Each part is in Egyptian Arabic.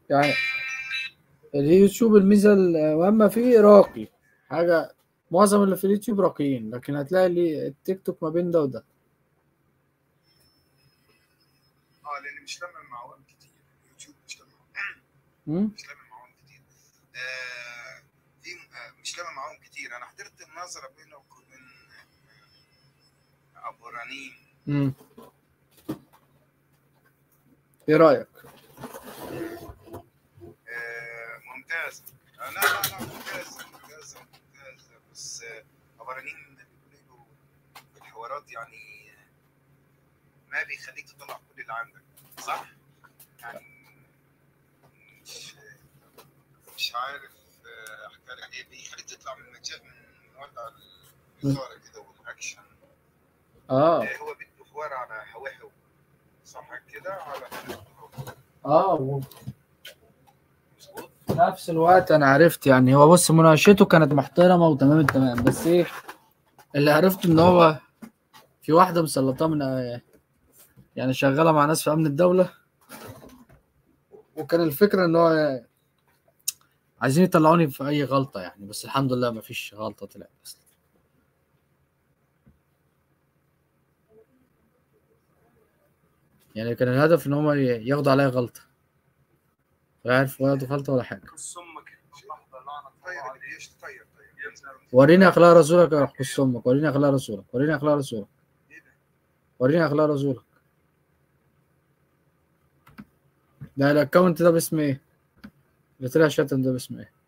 يعني اليوتيوب الميزة المهمة فيه راقي حاجة معظم اللي في اليوتيوب راقيين لكن هتلاقي اللي التيك توك ما بين ده وده اه لان مش لامم معاهم كتير يوتيوب مش لامم مم؟ مش لامم معاهم كتير آه في آه مش لامم معاهم كتير انا حضرت النظره بينه وبين آه، ابو رنين مم. ايه رأيك؟ آه ممتازه آه لا لا لا ممتازه ممتازه ممتازه بس آه ابو رنين بيقول له في الحوارات يعني آه، ما بيخليك تطلع كل اللي عندك صح؟ يعني مش مش عارف آه، احكي لك ايه بيخليك تطلع من مجال من وضع الإثارة كده والاكشن اه آه، هو بده حوار على حواحو صح كده على اه و- مظبوط في نفس الوقت انا عرفت يعني هو بص مناقشته كانت محترمة وتمام التمام بس ايه اللي عرفته ان هو في واحدة مسلطاه من يعني شغالة مع ناس في امن الدولة وكان الفكرة ان هو عايزين يطلعوني في اي غلطة يعني بس الحمد لله ما فيش غلطة طلعت اصلا يعني كان الهدف ان هم ياخدوا عليا غلطة لا عارف ولا ياخدوا غلطة ولا حاجة سمك لحظه لعنه طيب ايش طيب طيب وريني اخلاق رسولك يا خص امك وريني اخلاق رسولك وريني اخلاق رسولك ايه ده؟ وريني اخلاق رسولك ده الاكونت ده باسم ايه اللي طلع شاتم ده باسم ايه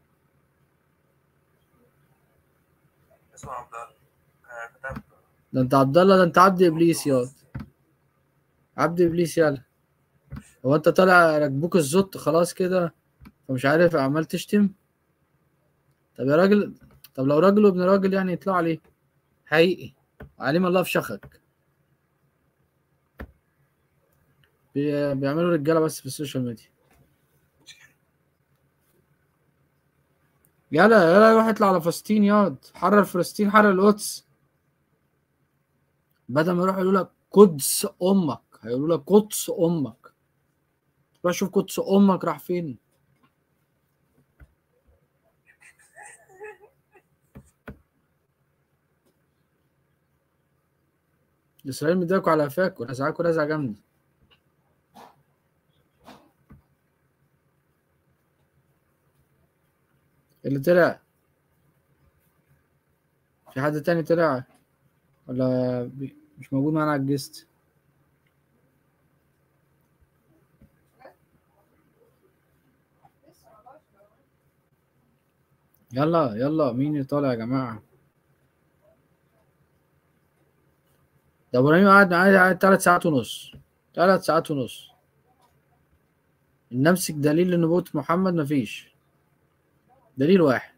اسمه عبد الله آه، كتبت ده انت عبد الله ده انت عبد ابليس يا عبد ابليس يالا هو انت طالع ركبوك الزط خلاص كده فمش عارف عمال تشتم طب يا راجل طب لو راجل وابن راجل يعني يطلع عليه حقيقي عليم الله في شخك بي... بيعملوا رجاله بس في السوشيال ميديا يلا يلا روح اطلع على فلسطين ياض حرر فلسطين حرر القدس بدل ما يروحوا يقولوا لك قدس امك هيقولوا لك قدس امك روح شوف قدس امك راح فين اسرائيل مداكوا على قفاك ورزعاكوا رزعه جامده اللي طلع في حد تاني طلع ولا بي- مش موجود معانا على الجست يلا يلا مين اللي طالع يا جماعة ده ابراهيم قعد معايا قعد تلات ساعات ونص تلات ساعات ونص نمسك دليل لنبوة محمد مفيش دليل واحد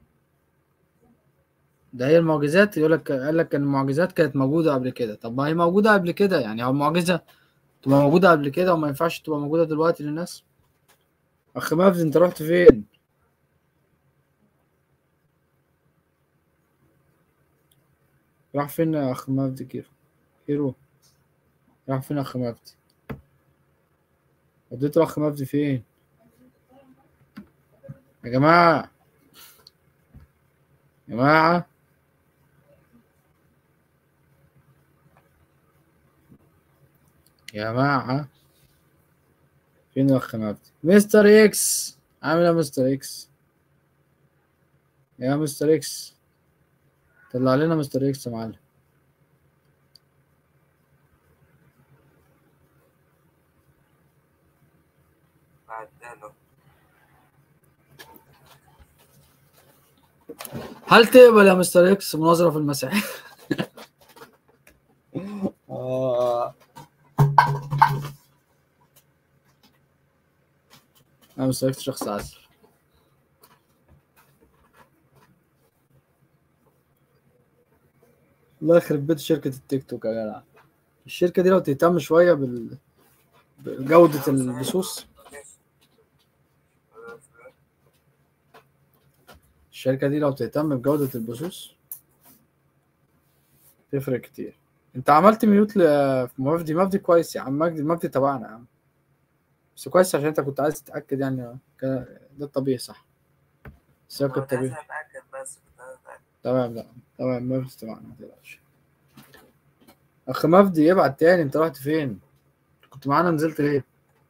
ده هي المعجزات يقول لك قال لك ان المعجزات كانت موجودة قبل كده طب ما هي موجودة قبل كده يعني هو المعجزة تبقى موجودة قبل كده وما ينفعش تبقى موجودة دلوقتي للناس اخ مجدي انت رحت فين راح فين يا اخ مجدي كيرو كيرو راح فين يا اخ مجدي وديت الاخ مجدي فين يا جماعة يا جماعة يا جماعة فين الأخ مجدي مستر إكس عامل إيه يا مستر إكس يا مستر إكس طلع لنا مستر إكس يا معلم بعدله هل تقبل يا مستر إكس مناظرة في المسيح؟ آه. أنا مستر إكس شخص عسل الله يخرب بيت شركة التيك توك يا جدع الشركة دي لو تهتم شوية بال... بجودة البثوث الشركة دي لو تهتم بجودة البثوث تفرق كتير انت عملت ميوت ل مجدي مجدي كويس يا عم مجدي مجدي تبعنا يا عم بس كويس عشان انت كنت عايز تتاكد يعني كده- ده الطبيعي صح السياق كنت عايز الطبيعي اتاكد بس كنت عايز اتاكد تمام لا تمام ما في استماع ما تقلقش اخ مفدي ابعت تاني انت رحت فين كنت معانا نزلت ليه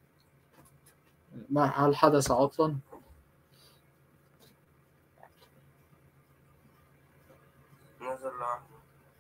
ما هل حدث عطلا نزل لوحده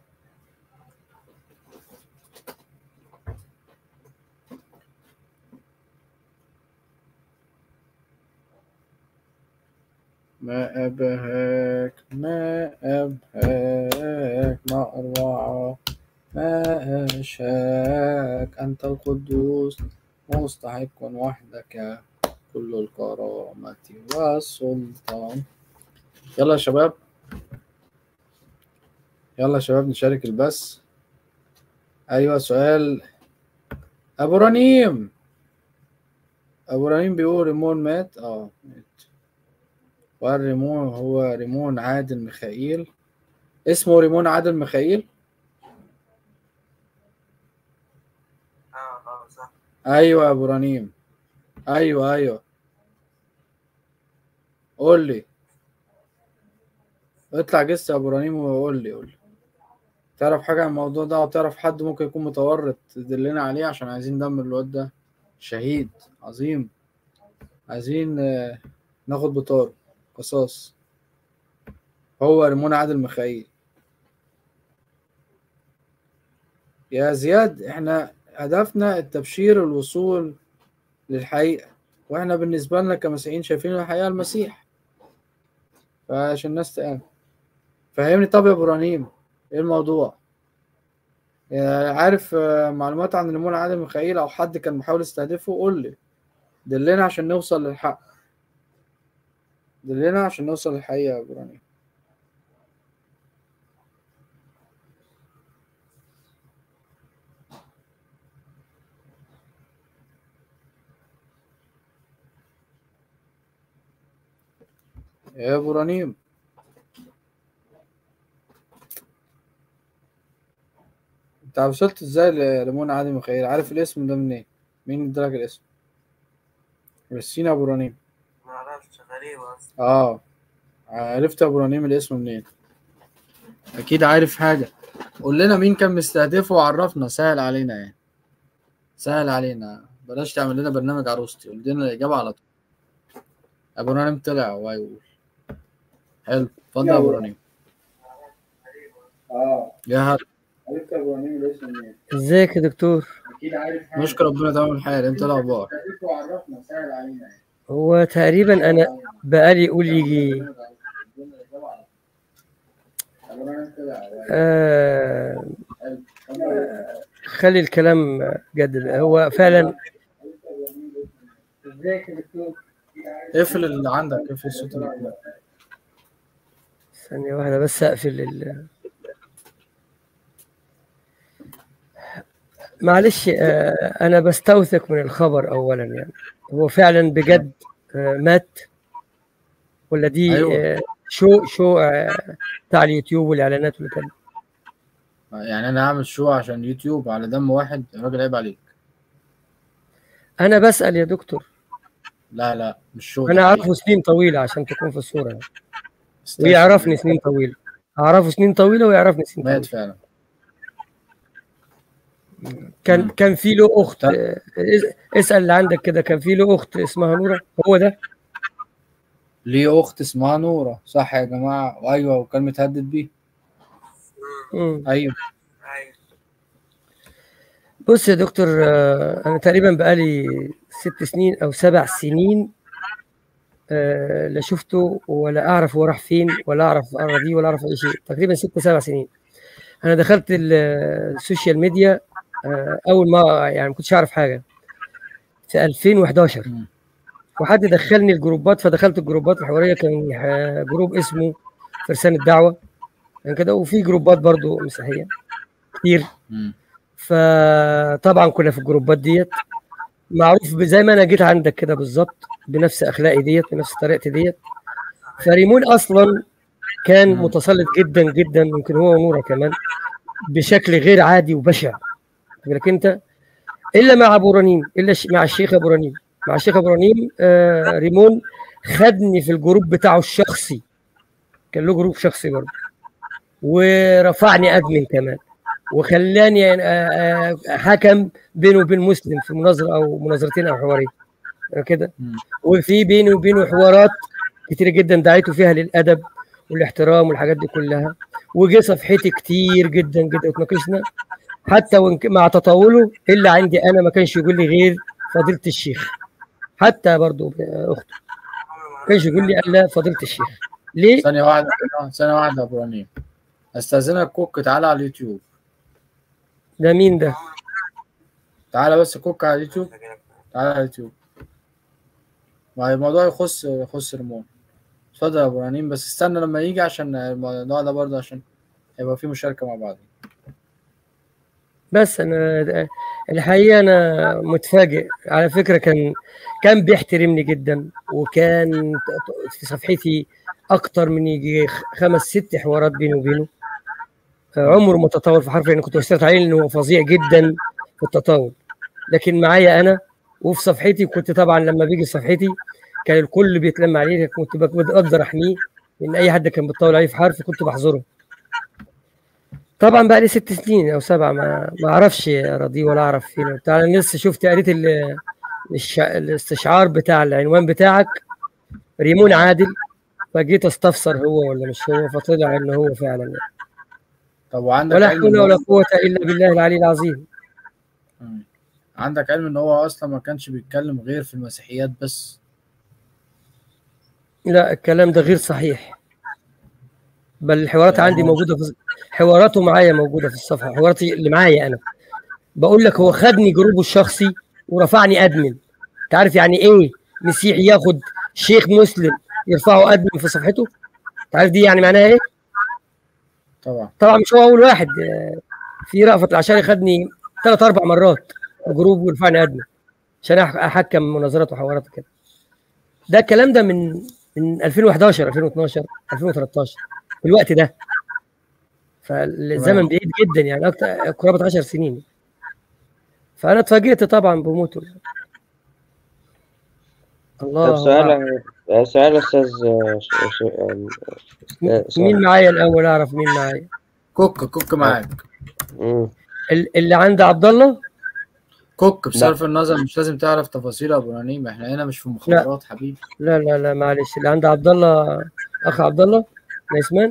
ما أبهاك ما أبهاك ما أروعك ما أشاك أنت القدوس مستحق وحدك كل الكرامة والسلطان يلا يا شباب يلا يا شباب نشارك البث أيوة سؤال أبو رنيم أبو رنيم بيقول ريمون مات اه مات والريمون هو ريمون عادل ميخائيل اسمه ريمون عادل ميخائيل اه اه صح ايوه يا ابو رنيم ايوه ايوه قول لي اطلع جس يا ابو رنيم وقول لي قول لي تعرف حاجه عن الموضوع ده او تعرف حد ممكن يكون متورط تدلنا عليه عشان عايزين ندمر الواد ده شهيد عظيم عايزين آه، ناخد بطاره قصاص هو ريمون عادل ميخائيل يا زياد احنا هدفنا التبشير الوصول للحقيقة واحنا بالنسبة لنا كمسيحيين شايفين الحقيقة المسيح فعشان الناس تآمن فهمني طب يا ابو رنيم ايه الموضوع آه، عارف آه، معلومات عن ريمون عادل ميخائيل او حد كان بيحاول يستهدفه قول لي دلنا عشان نوصل للحق دلنا عشان نوصل للحقيقة يا ابو رنيم يا ابو رنيم انت وصلت ازاي لريمون عادل ميخائيل عارف الاسم ده منين مين ادالك الاسم رسينا ابو رنيم ما اعرفش غريب اصلا اه عرفت يا ابو رنيم الاسم منين اكيد عارف حاجه قول لنا مين كان مستهدفه وعرفنا سهل علينا يعني سهل علينا بلاش تعمل لنا برنامج عروستي قول لنا الاجابه على طول ابو رنيم طلع وهيقول حلو اتفضل يا ابو رنيم اه يا هلا عرفت يا ابو رنيم الاسم منين ازيك يا دكتور اكيد عارف حاجه نشكر ربنا تمام الحال انت إيه الاخبار وعرفنا سهل علينا يعني هو تقريبا انا بقالي يقول يجي آه خلي الكلام جد هو فعلا ازيك يا دكتور اقفل اللي عندك اقفل الصوت اللي عندك ثانية واحدة بس اقفل ال معلش آه انا بستوثق من الخبر اولا يعني هو فعلا بجد آه مات ولا دي أيوة. آه شو شو آه بتاع اليوتيوب والاعلانات والكلام يعني انا هعمل شو عشان يوتيوب على دم واحد الراجل عيب عليك انا بسأل يا دكتور لا لا مش شو انا ده اعرفه سنين طويلة عشان تكون في الصورة يعني. استنى. ويعرفني سنين طويلة اعرفه سنين طويلة ويعرفني سنين مات طويلة فعلا كان مم. كان في له اخت طب. آه، اس- اسال اللي عندك كده كان في له اخت اسمها نوره هو ده ليه اخت اسمها نوره صح يا جماعه وايوه وكان متهدد بيه مم. ايوه ايوه بص يا دكتور آه، انا تقريبا بقالي ست سنين او سبع سنين آه، لا شفته ولا اعرف هو راح فين ولا اعرف اراضيه ولا اعرف اي شيء تقريبا ست سبع سنين انا دخلت ال- السوشيال ميديا آه، اول ما يعني ما كنتش اعرف حاجه في 2011 مم. وحد دخلني الجروبات فدخلت الجروبات الحواريه كان آه، جروب اسمه فرسان الدعوه كان كده وفي جروبات برضو مسيحيه كتير مم. فطبعا كنا في الجروبات ديت معروف ب- زي ما انا جيت عندك كده بالظبط بنفس اخلاقي ديت بنفس طريقتي ديت فريمون اصلا كان مم. متسلط جدا جدا يمكن هو ونوره كمان بشكل غير عادي وبشع لكن انت الا مع ابو رنيم الا ش- مع الشيخ ابو رنيم مع الشيخ ابراهيم آه ريمون خدني في الجروب بتاعه الشخصي كان له جروب شخصي برضه ورفعني ادمن كمان وخلاني آه، آه، حكم بينه وبين مسلم في مناظره او مناظرتين او حوارين كده مم. وفي بيني وبينه حوارات كتير جدا دعيته فيها للادب والاحترام والحاجات دي كلها وجه صفحتي كتير جدا جدا وتناقشنا حتى وإن ك- مع تطاوله الا عندي انا ما كانش يقول لي غير فضيله الشيخ حتى برضه اخته ما كانش يقول لي الا فضيله الشيخ ليه؟ ثانية واحدة ثانية واحدة يا ابراهيم استاذنك كوك تعالى على اليوتيوب ده مين ده؟ تعالى بس كوك على اليوتيوب تعالى على اليوتيوب ما الموضوع يخص يخص ريمون اتفضل يا ابراهيم بس استنى لما يجي عشان الموضوع ده برضه عشان يبقى في مشاركة مع بعض بس انا الحقيقه انا متفاجئ على فكره كان كان بيحترمني جدا وكان في صفحتي اكتر من يجي خمس ست حوارات بيني وبينه عمره ما تطاول في حرف لان كنت بشترط عليه انه هو فظيع جدا في التطاول لكن معايا انا وفي صفحتي كنت طبعا لما بيجي صفحتي كان الكل بيتلم عليه كنت بقدر احميه لان اي حد كان بيتطاول عليه في حرف كنت بحظره طبعا بقى لي ست سنين او سبعه ما ما اعرفش اراضيه ولا اعرف فين وبتاع انا لسه شفت قريت ال- الش- الاستشعار بتاع العنوان بتاعك ريمون عادل فجيت استفسر هو ولا مش هو فطلع ان هو فعلا يعني. طب وعندك ولا علم حول إن ولا هو- قوه الا بالله العلي العظيم مم. عندك علم ان هو اصلا ما كانش بيتكلم غير في المسيحيات بس لا الكلام ده غير صحيح بل الحوارات عندي موجوده في حواراته معايا موجوده في الصفحه حواراتي اللي معايا انا بقول لك هو خدني جروبه الشخصي ورفعني ادمن انت عارف يعني ايه مسيحي ياخد شيخ مسلم يرفعه ادمن في صفحته انت عارف دي يعني معناها ايه طبعا طبعا مش هو اول واحد آه، في رأفت العشاري خدني ثلاث اربع مرات جروب ورفعني ادمن عشان أح- احكم مناظرات وحوارات وكده ده الكلام ده من من 2011 2012 2013 في الوقت ده فالزمن تمام. بعيد جدا يعني اكتر قرابه 10 سنين فانا اتفاجئت طبعا بموته الله طب سؤال أعلم. سؤال يا أستاذ ش- ش- أستاذ- مين معايا الاول اعرف مين معايا كوك كوك معاك مم. ال- اللي عند عبد الله كوك بصرف النظر مش لازم تعرف تفاصيل يا ابو ابراهيم احنا هنا مش في مخابرات حبيبي لا لا لا معلش اللي عند عبد الله اخ عبد الله نايسمان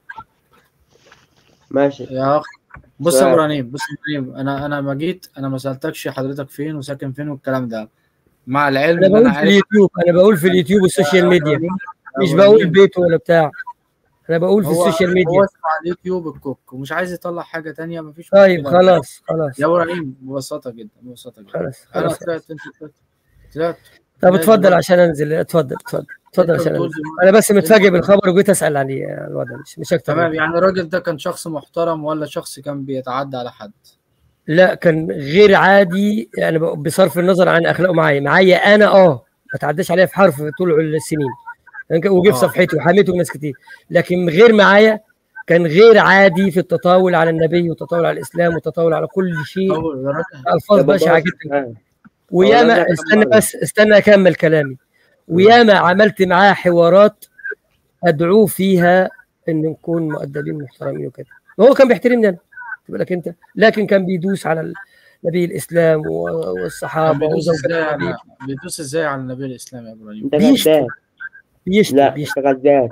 ماشي يا اخ بص يا سؤال. ابو ابراهيم بص يا ابراهيم انا انا ما جيت انا ما سالتكش حضرتك فين وساكن فين والكلام ده مع العلم انا ان انا بقول في عارف اليوتيوب انا بقول في اليوتيوب والسوشيال ميديا مش أبو بقول إبراهيم، بيته ولا بتاع انا بقول في هو السوشيال هو ميديا اسمه على اليوتيوب الكوك ومش عايز يطلع حاجه تانية مفيش طيب مشكلة. خلاص خلاص يا ابو ابراهيم ببساطه جدا ببساطه جدا خلاص انا خلاص طلعت انت طلعت طلعت طب ماشي، اتفضل برضه. عشان انزل اتفضل اتفضل اتفضل أنت عشان بتقول انزل لي- انا بس متفاجئ بالخبر وجيت اسال عليه يا الوضع مش مش اكتر تمام من- يعني الراجل ده كان شخص محترم ولا شخص كان بيتعدى على حد لا كان غير عادي يعني ب- بصرف النظر عن اخلاقه معايا معايا انا اه ما تعداش عليا في حرف طول السنين يعني وجه في آه. صفحتي وحميته ناس كتير لكن غير معايا كان غير عادي في التطاول على النبي والتطاول على الاسلام والتطاول على كل شيء هو الراجل الفاظ طب بشعه بص- جدا آه. وياما أولا ده استنى كمان. بس استنى اكمل كلامي وياما عملت معاه حوارات ادعوه فيها ان نكون مؤدبين محترمين وكده وهو كان بيحترمني انا خد بالك انت لكن كان بيدوس على ال- نبي الاسلام و- كان والصحابه بيدوس وزوجات ازاي النبي على بيدوس ازاي على النبي الاسلامي يا ابراهيم انت بيشتم. كذاب بيشتم لا بيشتم انت كذاب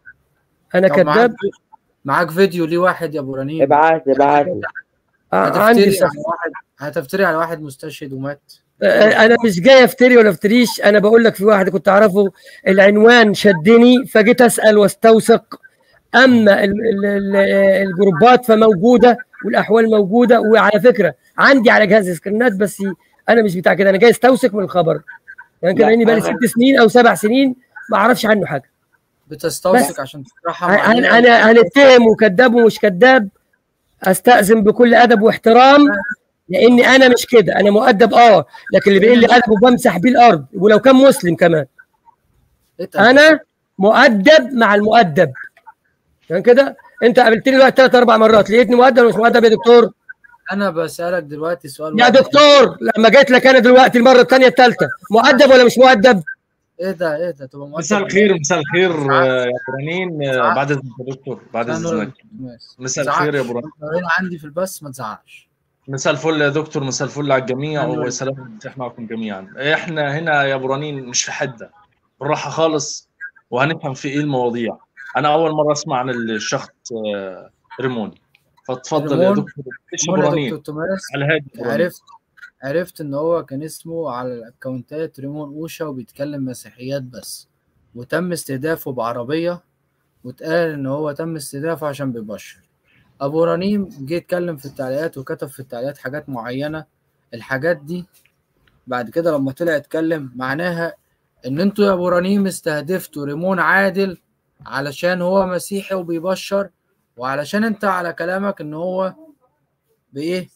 انا طب معاك كذاب معاك فيديو ليه واحد يا ابو رنيم ابعت ابعت لي آه، عندي هتفتري صف... على واحد هتفتري على واحد مستشهد ومات آه، انا مش جاي افتري ولا افتريش انا بقول لك في واحد كنت اعرفه العنوان شدني فجيت اسال واستوثق اما ال- ال- ال- الجروبات فموجوده والاحوال موجوده وعلى فكره عندي على جهاز سكرينات بس انا مش بتاع كده انا جاي استوثق من الخبر يعني كان لا، لاني بقالي أنا- ست سنين او سبع سنين ما اعرفش عنه حاجه بتستوثق عشان تطرحها مع انا الناس. انا هنتهم وكذاب ومش كذاب استاذن بكل ادب واحترام لاني انا مش كده انا مؤدب اه لكن اللي بيقول لي ادب وبمسح بيه الارض ولو كان مسلم كمان اتقل. انا مؤدب مع المؤدب يعني كده انت قابلتني دلوقتي ثلاث اربع مرات لقيتني مؤدب ولا مش مؤدب يا دكتور انا بسالك دلوقتي سؤال يا واحد. دكتور لما جيت لك انا دلوقتي المره الثانيه الثالثه مؤدب ولا مش مؤدب؟ ايه ده ايه ده تبقى مؤدب مساء الخير مساء الخير آه، يا برانين آه، بعد اذنك يا دكتور بعد أنا اذنك ماشي. مساء ما الخير يا تزعقش. برانين هنا عندي في البث ما تزعقش مساء الفل يا دكتور مساء الفل على الجميع أهلا. وسلام المسيح معكم جميعا احنا هنا يا برانين مش في حده بالراحه خالص وهنفهم في ايه المواضيع انا اول مره اسمع عن الشخص آه، ريمون فتفضل يا ريمون؟ دكتور ايش هنا برانين دكتور توماس على هادي برانين. عرفت عرفت ان هو كان اسمه على الاكونتات ريمون اوشا وبيتكلم مسيحيات بس وتم استهدافه بعربيه واتقال ان هو تم استهدافه عشان بيبشر ابو رنيم جه اتكلم في التعليقات وكتب في التعليقات حاجات معينه الحاجات دي بعد كده لما طلع اتكلم معناها ان انتوا يا ابو رنيم استهدفتوا ريمون عادل علشان هو مسيحي وبيبشر وعلشان انت على كلامك ان هو بايه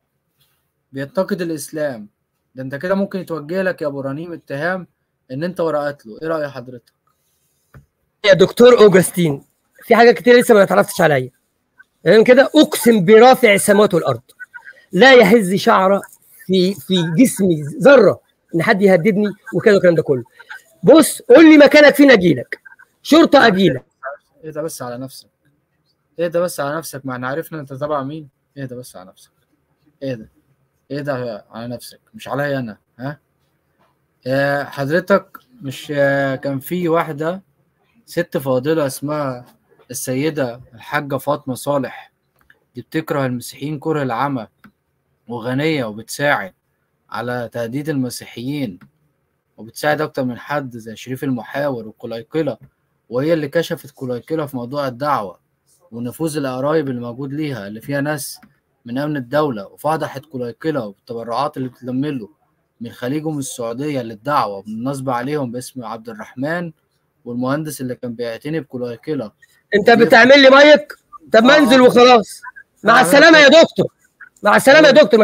بينتقد الاسلام ده انت كده ممكن يتوجه لك يا ابو رنيم اتهام ان انت ورقت له ايه راي حضرتك يا دكتور اوجستين في حاجات كتير لسه ما اتعرفتش عليا تمام كده اقسم برافع السماوات والارض لا يهز شعره في في جسمي ذره ان حد يهددني وكده والكلام ده كله بص قول لي مكانك فين اجيلك شرطه اجيلك ايه ده بس على نفسك ايه ده بس على نفسك ما احنا عرفنا انت تبع مين ايه ده بس على نفسك ايه ده ايه ده على نفسك مش عليا انا ها آه حضرتك مش آه كان في واحده ست فاضله اسمها السيده الحاجه فاطمه صالح دي بتكره المسيحيين كره العمى وغنيه وبتساعد على تهديد المسيحيين وبتساعد اكتر من حد زي شريف المحاور وكلايكلا وهي اللي كشفت كلايكلا في موضوع الدعوة ونفوذ القرايب اللي موجود ليها اللي فيها ناس من أمن الدولة وفضحت كلايكلا والتبرعات اللي بتلم له من الخليج ومن السعودية للدعوة بالنصب عليهم باسم عبد الرحمن والمهندس اللي كان بيعتني بكلايكلا انت بتعمل لي مايك طب ما انزل وخلاص مع السلامه يا دكتور مع السلامه يا دكتور ما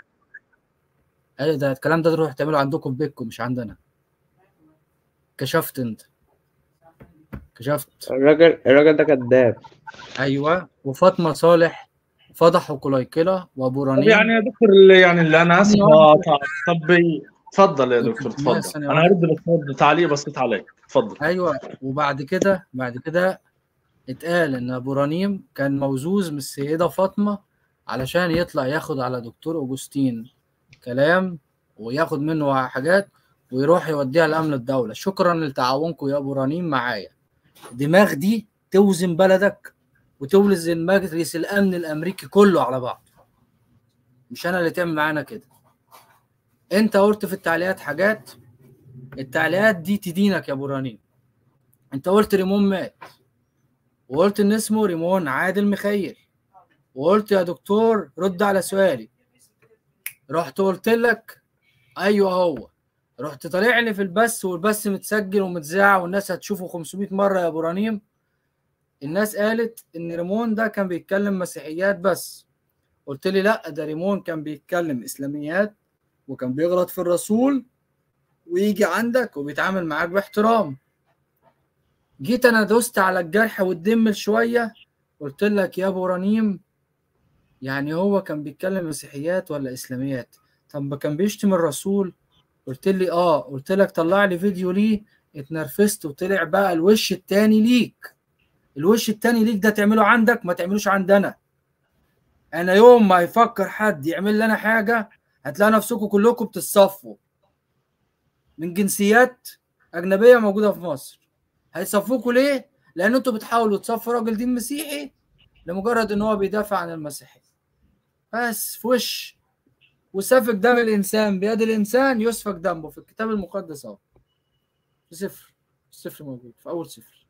ايه ده الكلام ده تروح تعمله عندكم في بيتكم مش عندنا كشفت انت كشفت الراجل الراجل ده كذاب ايوه وفاطمه صالح فضحوا كلايكلا وابو طب رنين يعني يا دكتور اللي يعني اللي انا اسف ثانية بقاطع. طب تفضل يا دكتور ثانية تفضل واحدة. انا هرد بس تعليق بسيط عليك تفضل ايوه وبعد كده بعد كده اتقال ان ابو رنيم كان موزوز من السيده فاطمه علشان يطلع ياخد على دكتور اوجستين كلام وياخد منه حاجات ويروح يوديها لامن الدوله شكرا لتعاونكم يا ابو رنيم معايا الدماغ دي توزن بلدك وتوزن مجلس الامن الامريكي كله على بعض مش انا اللي تعمل معانا كده انت قلت في التعليقات حاجات التعليقات دي تدينك يا ابو رنيم انت قلت ريمون مات وقلت ان اسمه ريمون عادل مخيل وقلت يا دكتور رد على سؤالي رحت قلت لك ايوه هو رحت طالع لي في البث والبث متسجل ومتذاع والناس هتشوفه 500 مره يا ابو رنيم الناس قالت ان ريمون ده كان بيتكلم مسيحيات بس قلت لي لا ده ريمون كان بيتكلم اسلاميات وكان بيغلط في الرسول ويجي عندك وبيتعامل معاك باحترام جيت انا دوست على الجرح والدمل شويه قلت لك يا ابو رنيم يعني هو كان بيتكلم مسيحيات ولا اسلاميات طب ما كان بيشتم الرسول قلت لي اه قلت لك طلع لي فيديو ليه اتنرفزت وطلع بقى الوش التاني ليك الوش التاني ليك ده تعمله عندك ما تعملوش عندنا انا يوم ما يفكر حد يعمل لنا حاجه هتلاقي نفسكم كلكم بتتصفوا من جنسيات اجنبيه موجوده في مصر هيصفوكوا ليه لان انتوا بتحاولوا تصفوا راجل دين مسيحي لمجرد ان هو بيدافع عن المسيحيه بس في وش وسفك دم الانسان بيد الانسان يسفك دمه في الكتاب المقدس اهو في سفر السفر موجود في اول سفر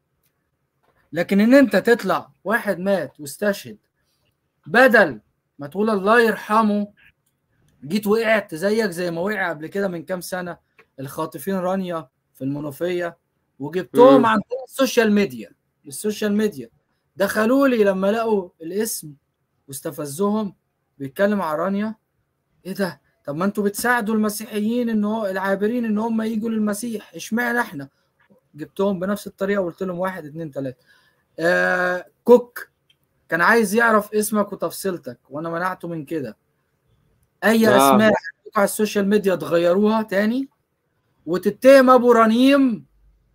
لكن ان انت تطلع واحد مات واستشهد بدل ما تقول الله يرحمه جيت وقعت زيك زي ما وقع قبل كده من كام سنه الخاطفين رانيا في المنوفيه وجبتهم مم. عن طريق السوشيال ميديا السوشيال ميديا دخلوا لي لما لقوا الاسم واستفزهم بيتكلم عن رانيا ايه ده طب ما انتوا بتساعدوا المسيحيين ان هو العابرين ان هم يجوا للمسيح اشمعنى احنا جبتهم بنفس الطريقه وقلت لهم واحد اتنين تلاته آه كوك كان عايز يعرف اسمك وتفصيلتك وانا منعته من كده اي آه. اسماء عندكم على السوشيال ميديا تغيروها تاني وتتهم ابو رنيم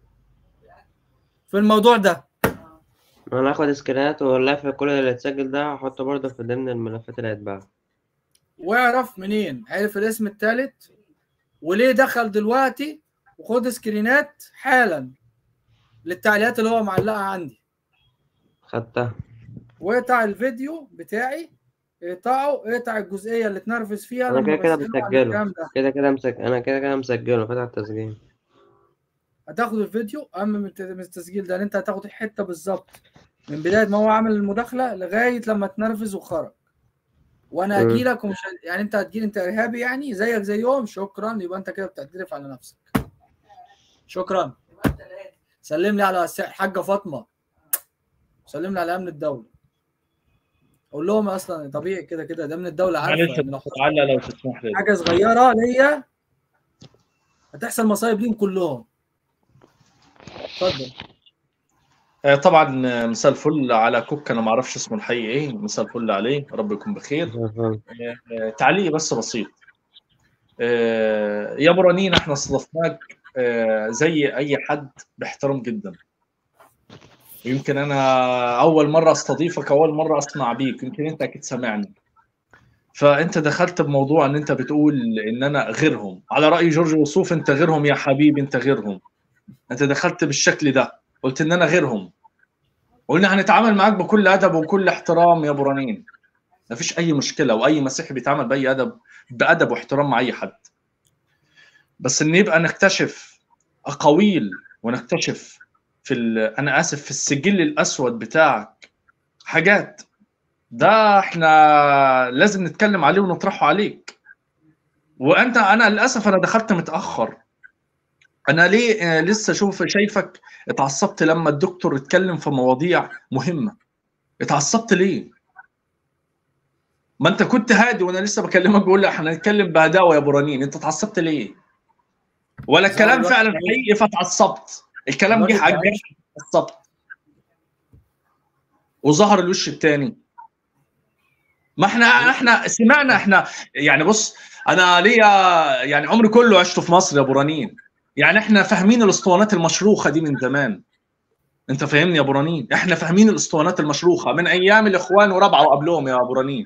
في الموضوع ده انا هاخد سكرينات واللايف كل اللي اتسجل ده هحطه برضه في ضمن الملفات اللي هتباع واعرف منين عرف الاسم الثالث وليه دخل دلوقتي وخد سكرينات حالا للتعليقات اللي هو معلقها عندي خدتها واقطع الفيديو بتاعي اقطعه اقطع الجزئيه اللي اتنرفز فيها انا لما كده كده بسأله عن مسجله الكلام ده كده كده مسجل انا كده كده مسجله فاتح التسجيل هتاخد الفيديو اهم من الت- من التسجيل ده ان انت هتاخد الحته بالظبط من بدايه ما هو عامل المداخله لغايه لما اتنرفز وخرج وانا مم. اجي لك ومش ه- يعني انت هتجي انت ارهابي يعني زيك زيهم شكرا يبقى انت كده بتعترف على نفسك شكرا سلم لي على الس- الحاجه فاطمه سلم لي على امن الدوله قول لهم اصلا طبيعي كده كده ده من الدوله عارفه معلش ان لو حصل تعالى لو تسمح لي حاجه صغيره ليا هتحصل مصايب ليهم كلهم اتفضل آه، طبعا آه، مساء الفل على كوك انا ما اعرفش اسمه الحقيقي ايه مساء الفل عليه رب يكون بخير آه، تعليق بس بسيط آه، يا ابو رنين احنا استضفناك آه، زي اي حد باحترام جدا يمكن انا اول مره استضيفك اول مره اسمع بيك يمكن انت اكيد سامعني فانت دخلت بموضوع ان انت بتقول ان انا غيرهم على راي جورج وسوف انت غيرهم يا حبيبي انت غيرهم انت دخلت بالشكل ده قلت ان انا غيرهم قلنا هنتعامل معاك بكل ادب وكل احترام يا ابو رنين مفيش اي مشكله واي مسيحي بيتعامل باي ادب بادب واحترام مع اي حد بس ان يبقى نكتشف اقاويل ونكتشف في ال... انا اسف في السجل الاسود بتاعك حاجات ده احنا لازم نتكلم عليه ونطرحه عليك وانت انا للاسف انا دخلت متاخر انا ليه آه، لسه شوف شايفك اتعصبت لما الدكتور اتكلم في مواضيع مهمه اتعصبت ليه ما انت كنت هادي وانا لسه بكلمك بقول لك احنا هنتكلم بهداوه يا برانين انت اتعصبت ليه ولا الكلام الوقت فعلا بعيد. حقيقي فاتعصبت الكلام جه الوقت على بعيد. الجرح اتعصبت وظهر الوش الثاني ما احنا احنا سمعنا احنا يعني بص انا ليا يعني عمري كله عشته في مصر يا ابو رنين يعني احنا فاهمين الاسطوانات المشروخه دي من زمان انت فاهمني يا ابو رنين احنا فاهمين الاسطوانات المشروخه من ايام الاخوان وربعه وقبلهم يا ابو رنين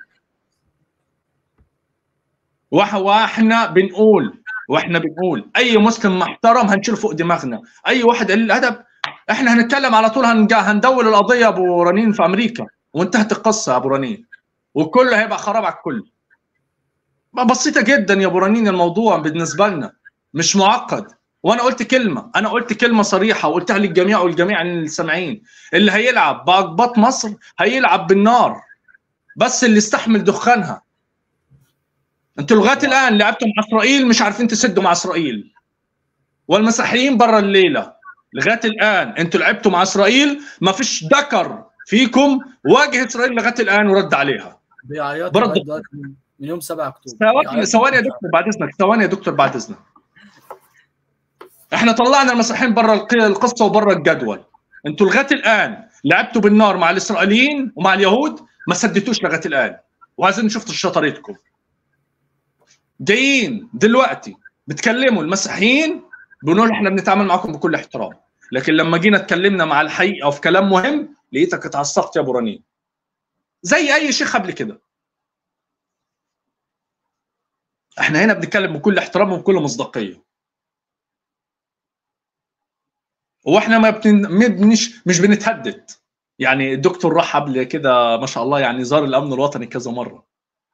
وح- واحنا بنقول واحنا بنقول اي مسلم محترم هنشيله فوق دماغنا اي واحد قليل الادب احنا هنتكلم على طول هنجا هندول القضيه يا ابو رنين في امريكا وانتهت القصه يا ابو رنين والكل هيبقى خراب على الكل ما بسيطه جدا يا ابو رنين الموضوع بالنسبه لنا مش معقد وانا قلت كلمه انا قلت كلمه صريحه وقلتها للجميع والجميع السامعين اللي هيلعب باقباط مصر هيلعب بالنار بس اللي يستحمل دخانها انتوا لغايه الان لعبتوا مع اسرائيل مش عارفين تسدوا مع اسرائيل والمسيحيين برا الليله لغايه الان انتوا لعبتوا مع اسرائيل ما فيش ذكر فيكم واجه اسرائيل لغايه الان ورد عليها بيعيطوا برضه. لغاية دلوقتي من- من يوم 7 اكتوبر ثواني بيعيطوا. ثواني يا دكتور بعد اذنك ثواني يا دكتور بعد اذنك احنا طلعنا المسيحيين برا الق- القصه وبرا الجدول انتوا لغايه الان لعبتوا بالنار مع الاسرائيليين ومع اليهود ما سددتوش لغايه الان وعايزين شفتوا شطارتكم جايين دلوقتي بتكلموا المسيحيين بنقول احنا بنتعامل معاكم بكل احترام لكن لما جينا اتكلمنا مع الحقيقه وفي كلام مهم لقيتك اتعصبت يا ابو رنين زي اي شيخ قبل كده احنا هنا بنتكلم بكل احترام وبكل مصداقيه واحنا ما بتن... ما بنش... مش بنتهدد يعني الدكتور راح قبل كده ما شاء الله يعني زار الامن الوطني كذا مره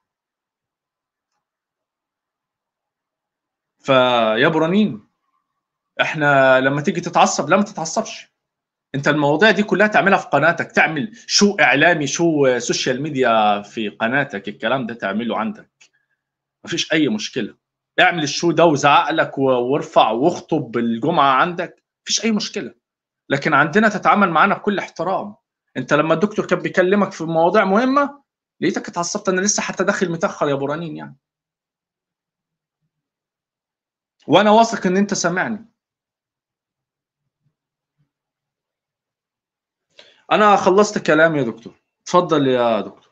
فيا ابو رنين احنا لما تيجي تتعصب لا ما تتعصبش انت المواضيع دي كلها تعملها في قناتك تعمل شو اعلامي شو سوشيال ميديا في قناتك الكلام ده تعمله عندك مفيش اي مشكله اعمل الشو ده وزعق لك و- وارفع واخطب الجمعه عندك مفيش اي مشكله لكن عندنا تتعامل معانا بكل احترام انت لما الدكتور كان بيكلمك في مواضيع مهمه لقيتك اتعصبت انا لسه حتى داخل متاخر يا ابو رنين يعني وانا واثق ان انت سامعني انا خلصت كلامي يا دكتور تفضل يا دكتور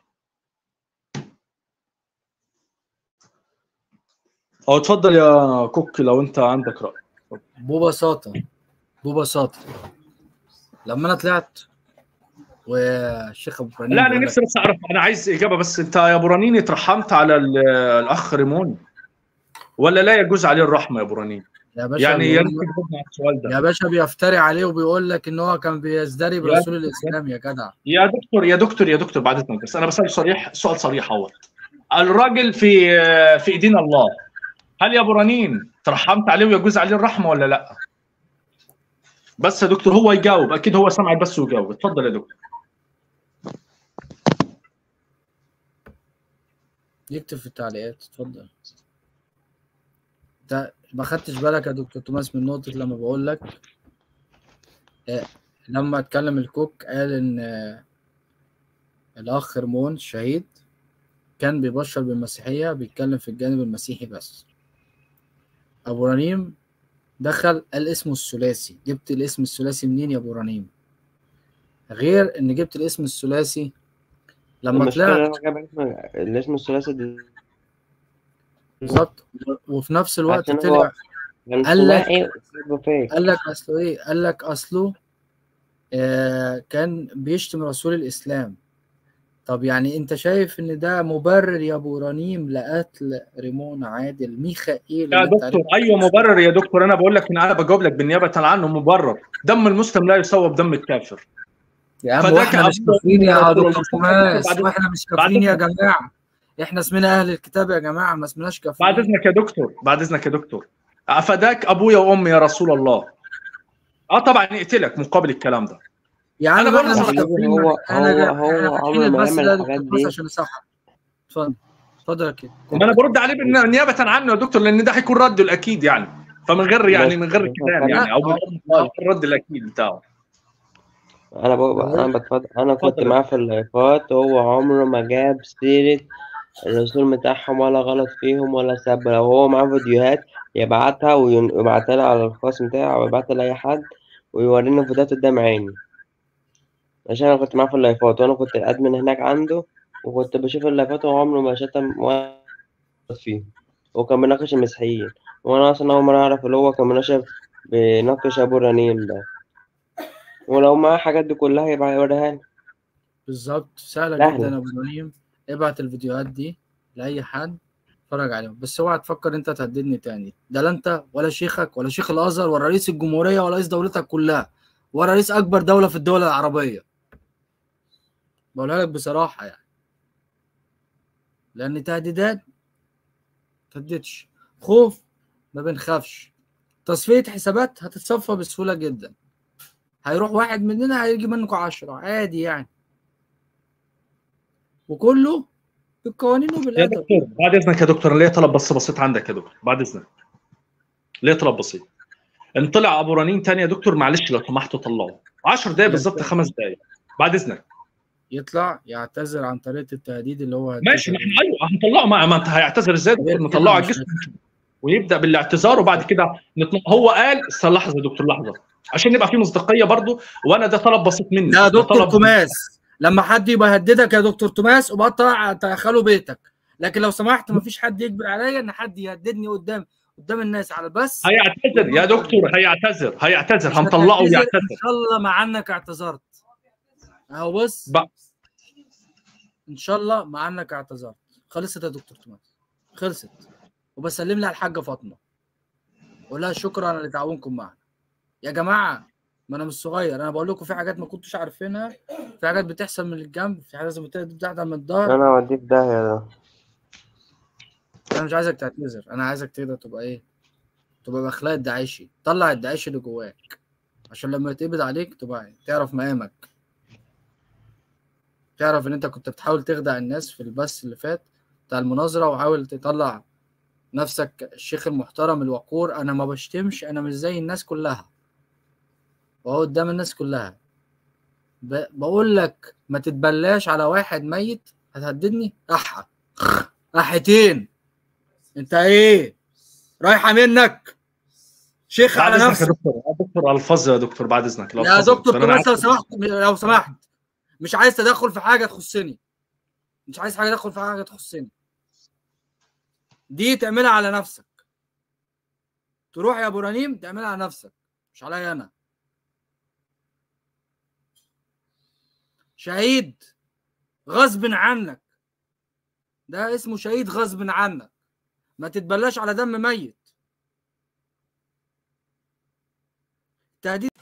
او تفضل يا كوك لو انت عندك راي ببساطة ببساطة لما انا طلعت والشيخ ابو إبراهيم لا انا بيقول لك- نفسي بس اعرف انا عايز اجابه بس انت يا ابو رنين ترحمت على ال- الاخ ريمون ولا لا يجوز عليه الرحمه يا ابو رنين يا باشا يعني يا بيقول ريت تجاوبنا على السؤال ده يا باشا بيفتري عليه وبيقول لك ان هو كان بيزدري برسول الاسلام يا جدع يا دكتور يا دكتور يا دكتور بعد اذنك بس انا بسال صريح سؤال صريح اهو الراجل في في ايدينا الله هل يا ابو رنين ترحمت عليه ويجوز عليه الرحمه ولا لا؟ بس يا دكتور هو يجاوب اكيد هو سمع بس ويجاوب اتفضل يا دكتور يكتب في التعليقات اتفضل ده ما خدتش بالك يا دكتور توماس من نقطة لما بقول لك آه، لما اتكلم الكوك قال ان آه، الاخ رمون الشهيد كان بيبشر بالمسيحية بيتكلم في الجانب المسيحي بس ابو رنيم دخل قال اسمه الثلاثي جبت الاسم الثلاثي منين يا ابو رنيم غير ان جبت الاسم الثلاثي لما المشكلة طلعت إن أنا جايب اسم الاسم الثلاثي ده بالظبط وفي نفس الوقت عشان طلع هو كان قال لك- ثنائي وسايبه فيك قال لك اصله ايه قال لك اصله آه كان بيشتم رسول الاسلام طب يعني انت شايف ان ده مبرر يا ابو رنيم لقتل ريمون عادل ميخائيل يا اللي انت دكتور ايوه مبرر يا دكتور انا بقول لك ان انا بجاوب لك بالنيابه عنه مبرر دم المسلم لا يسوى بدم الكافر يا عم فده واحنا مش كأبو كافرين يا رسول الله. دكتور توماس بعد- واحنا مش بعد كافرين يا إذنك. جماعه احنا اسمنا اهل الكتاب يا جماعه ما اسمناش بعد كافرين اذنك يا دكتور بعد اذنك يا دكتور افداك ابويا وامي يا رسول الله اه طبعا يقتلك مقابل الكلام ده يا عم أنا ما بقول احنا لك مش هو- كافرين هو- انا هو- جا- هو احنا عمره فاتحين ما البث يعمل ده يا الحاجات دكتور توماس دي. عشان نصحح اتفضل اتفضل يا كده ما انا برد عليه بالن- نيابه عنه يا دكتور لان ده هيكون رده الاكيد يعني فمن غير يعني من غير كلام يعني او من غير الرد الاكيد بتاعه انا بقول انا بتفضل انا كنت اتفضل. معاه في اللايفات وهو عمره ما جاب سيرة الرسول بتاعهم ولا غلط فيهم ولا سب لو هو معاه فيديوهات يبعتها وين- ويبعتها لي على الخاص بتاعي او يبعتها لاي حد ويورينا فيديوهات قدام عيني عشان انا كنت معاه في اللايفات وانا كنت الادمن هناك عنده وكنت بشوف اللايفات وهو عمره ما شتم ولا غلط فيهم وكان بيناقش المسيحيين وانا اصلا اول مرة اعرف اللي هو كان مناقش بيناقش ابو رنين ده ولو معاه الحاجات دي كلها يبقى يوريها لي بالظبط سهلة سهلة. جدا يا ابو ابراهيم ابعت الفيديوهات دي لاي حد اتفرج عليهم بس اوعى تفكر انت تهددني تاني ده لا انت ولا شيخك ولا شيخ الازهر ولا رئيس الجمهوريه ولا رئيس دولتك كلها ولا رئيس اكبر دوله في الدول العربيه بقولها لك بصراحه يعني لان تهديدات تهددش خوف ما بنخافش تصفيه حسابات هتتصفى بسهوله جدا هيروح واحد مننا هيجي منكم عشرة عادي يعني وكله بالقوانين يا وبالادب دكتور بعد اذنك يا دكتور ليه طلب بس بسيط عندك يا دكتور بعد اذنك ليه طلب بسيط ان طلع ابو رنين تاني يا دكتور معلش لو سمحتوا طلعوه 10 دقائق بالظبط خمس دقائق بعد اذنك يطلع يعتذر عن طريقه التهديد اللي هو ماشي ما احنا ايوه هنطلعه ما, ما انت هيعتذر ازاي يا دكتور نطلعه على الجسم ويبدا بالاعتذار وبعد كده نطلع هو قال استنى لحظه يا دكتور لحظه عشان يبقى في مصداقيه برضو وانا ده طلب بسيط مني يا ده دكتور طلب- توماس لما حد يبقى يهددك يا دكتور توماس وبقى طلع تدخله بيتك لكن لو سمحت مفيش حد يجبر عليا ان حد يهددني قدام قدام الناس على البث هيعتذر يا دكتور هيعتذر هيعتذر مش هنطلعه هتعتذر، ويعتذر ان شاء الله مع انك اعتذرت اهو بص بقى. ان شاء الله مع انك اعتذرت خلصت يا دكتور توماس خلصت وبسلم لها الحاجه فاطمه قول لها شكرا على تعاونكم معنا يا جماعه ما انا مش صغير انا بقول لكم في حاجات ما كنتوش عارفينها في حاجات بتحصل من الجنب في حاجات بتحصل من الظهر انا اوديه في داهية ده انا مش عايزك تعتذر انا عايزك تقدر تبقى ايه تبقى باخلاق الداعشي طلع الداعشي اللي جواك عشان لما يتقبض عليك تبقى تعرف مقامك تعرف ان انت كنت بتحاول تخدع الناس في البث اللي فات بتاع المناظرة وحاول تطلع نفسك الشيخ المحترم الوقور انا ما بشتمش انا مش زي الناس كلها وهو قدام الناس كلها ب... بقول لك ما تتبلاش على واحد ميت هتهددني احا احتين انت ايه رايحه منك شيخ بعد على اذنك يا نفسك دكتور يا دكتور الفاظ يا دكتور بعد اذنك يا الألفاظ دكتور أنا توماس لو عارف- سمحت لو سمحت مش عايز تدخل في حاجه تخصني مش عايز حاجه تدخل في حاجه تخصني دي تعملها على نفسك تروح يا ابو رنيم تعملها على نفسك مش عليا انا شهيد غصب عنك ده اسمه شهيد غصب عنك ما تتبلاش على دم ميت تهديد